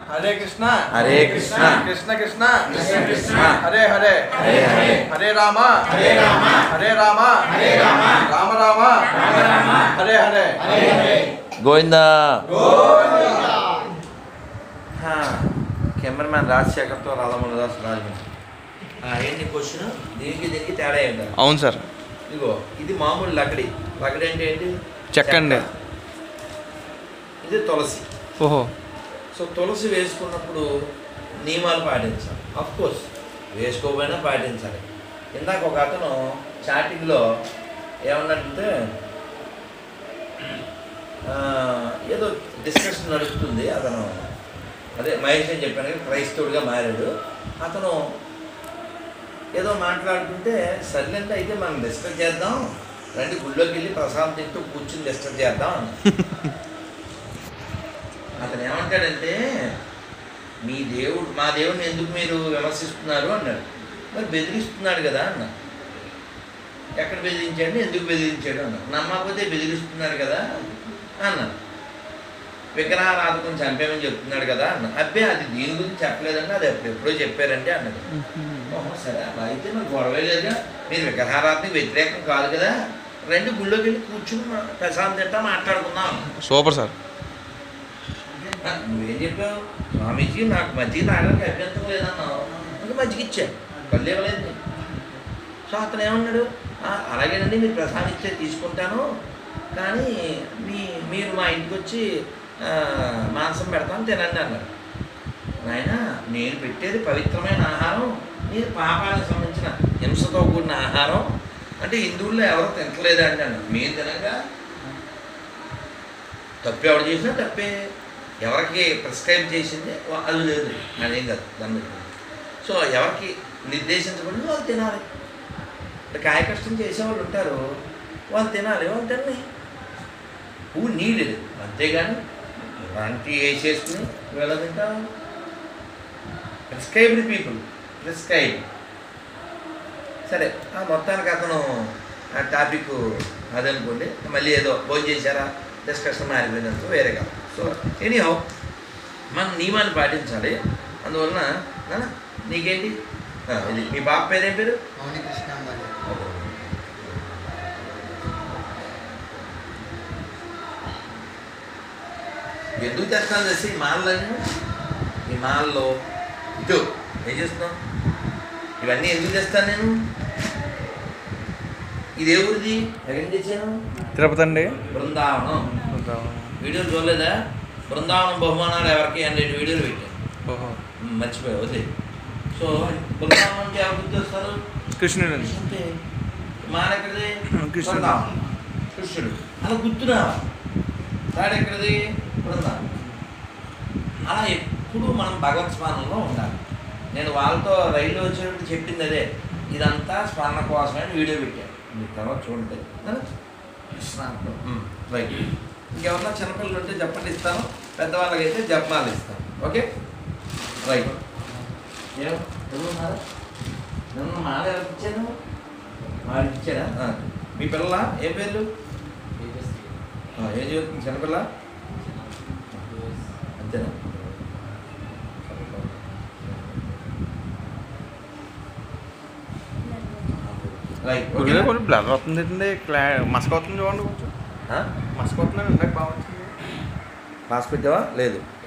Hare Krishna Hare Krishna. Krishna Krishna Krishna Krishna. Hare Hare Hare Hare. Hare Rama Hare Rama. Hare Rama Hare Rama. Rama Rama Rama Rama. Hare Hare Govinda cameraman రాజశేఖర్తో రాధమోహనదాస్ రాజమండ్రి ఏంటి question దీనికి దీనికి తేడా ఏంటి అవును సార్ ఇదిగో ఇది మామూలు లకడి లకడి అంటే ఏంటి చెక్క అండి. ఇది తులసి ఓహో సో తులసి వేసుకున్నప్పుడు నియమాలు పాటించాలి అఫ్ కోర్స్ వేసుకోకపోయినా పాటించాలి ఇందాక ఒక అతను చాటింగ్లో ఏమన్నట్టే ఆ, ఏదో డిస్కషన్ నడుస్తుంది అతను అదే మహేష్ అని చెప్పాను కదా, క్రైస్తవుడిగా మారాడు అతను ఏదో మాట్లాడుతుంటే సర్లేంటే అయితే మనం డిస్కస్ చేద్దాం రండి గుళ్ళోకి వెళ్ళి ప్రసాదం తింటూ కూర్చుని డిస్కస్ చేద్దాం అన్నాడు. అతను ఏమంటాడంటే మీ దేవుడు మా దేవుడిని ఎందుకు మీరు విమర్శిస్తున్నారు అన్నాడు మరి బెదిరిస్తున్నాడు కదా అన్న ఎక్కడ బెదిరించాడు ఎందుకు బెదిరించాడు అన్న నమ్మకపోతే బెదిరిస్తున్నాడు కదా అన్నాడు విగ్రహారాధకం చంపేమని చెప్తున్నాడు కదా అన్న అబ్బే అది దీని గురించి చెప్పలేదండి అది ఎప్పుడు ఎప్పుడో చెప్పారంటే అన్నది ఓహో సరే అలా అయితే మరి గొడవే లేదుగా మీరు విగ్రహారాధనకి వ్యతిరేకం కాదు కదా రెండు గుళ్ళోకి వెళ్ళి కూర్చుని మా- ప్రశాంత్ తింటా మాట్లాడుకుందాం సూపర్ సార్ ఆ, నువ్వేం చెప్పావు స్వామీజీ నాకు మజ్జిగ తాగడానికి అభ్యంతరం లేదన్నావు ఇంకా మజ్జిగ ఇచ్చాను కళ్ళు ఇవ్వలేదు నీకు. సో అతను ఏమన్నాడు "ఆ, అలాగేనండి మీరు ప్రసాదం ఇచ్చే తీసుకుంటాను కానీ మీ మీరు మా ఇంటికి వచ్చి ఆ, మాంసం పెడతాను తినండి అన్నాడు నాయన నేను పెట్టేది పవిత్రమైన ఆహారం మీరు పాపానికి సంబంధించిన హింసతో కూడిన ఆహారం అంటే హిందువుల్లో ఎవరు తినట్లేదా అంటే అన్నాడు మేము తినగా తప్పు ఎవరు చేసినా తప్పే ఎవరికి ప్రిస్క్రైబ్ చేసింది వా- అది లేదు అదేం కాదు దాని మీద సో ఎవరికి నిర్దేశించబడింది వాళ్ళు తినాలి అంటే కాయ కష్టం చేసేవాళ్ళు ఉంటారు వాళ్ళు తినాలి వాళ్ళు తినాలి హూ నీడ్ అంతేగాని ఇలాంటి వేసేసుకుని వీళ్ళ తింటారు ప్రిస్క్రైబ్డ్ పీపుల్ ప్రిస్క్రైబ్ సరే ఆ మొత్తానికి అతను ఆ టాపిక్ అదనుకోండి మళ్ళీ ఏదో భోజనం చేశారా డిస్కషన్ మారిపోయినందుకు వేరే కాదు సో ఎనీహౌ మనం నియమాన్ని పాటించాలి అందువలన నాన్న, నీకేంటి ఆ, ఇది మీ బాబు పేరేం పేరు మౌని కృష్ణాంబరి ఎందుకు తెస్తాను తెలిసి ఈ మాలలని ఈ మాలలో ఇటు ఏం చేస్తున్నావు ఇవన్నీ ఎందుకు తెస్తాను నేను ఇది ఏ ఊరిది ఎక్కడి నుంచి తెచ్చాను తిరుపతి అండి బృందావనం వీడియోలు చూడలేదా బృందావనం బహుమానాలు ఎవరికి హండ్రెడ్ వీడియోలు పెట్టాను ఓహో మ్, మర్చిపోయా వదిలే సో బృందావనం అంటే ఎవరు గుర్తొస్తారు కృష్ణుడు అండి అంటే మానెక్కడిది కృష్ణుడు. బృందావనం కృష్ణుడు అలా గుర్తురా తాడెక్కడిది బృందావనం అలా ఎప్పుడు మనం భగవత్ స్మరణలో ఉండాలి నేను వాళ్ళతో రైలు వచ్చేటప్పుడు చెప్పింది అదే ఇదంతా స్మరణ కోసమే అని వీడియో పెట్టాను మీరు తర్వాత చూడండి కృష్ణాంతం రైట్ ఇంకెవరన్నా చిన్నపిల్లలు ఉంటే చెప్పండి ఇస్తాను పెద్దవాళ్ళకైతే జపమాలు ఇస్తాను ఓకే రైట్ ఏం చదువున్నారా నన్ను మాల ఎవరికి ఇచ్చాను వాడికి ఇచ్చారా ఆ. మీ పిల్లల ఏం పేర్లు ఆ, ఏం చదువుతుంది చిన్నపిల్ల అంతేనా రైట్ గుడిలో ఓకేనా? కొంచెం బ్లర్ అవుతుంది ఏంటండి క్లా మసక అవుతుంది చూడండి కొంచెం ఆ? మసక అవుతుందండి ఇందాక బాగా వచ్చింది పాస్ పెట్టావా లేదు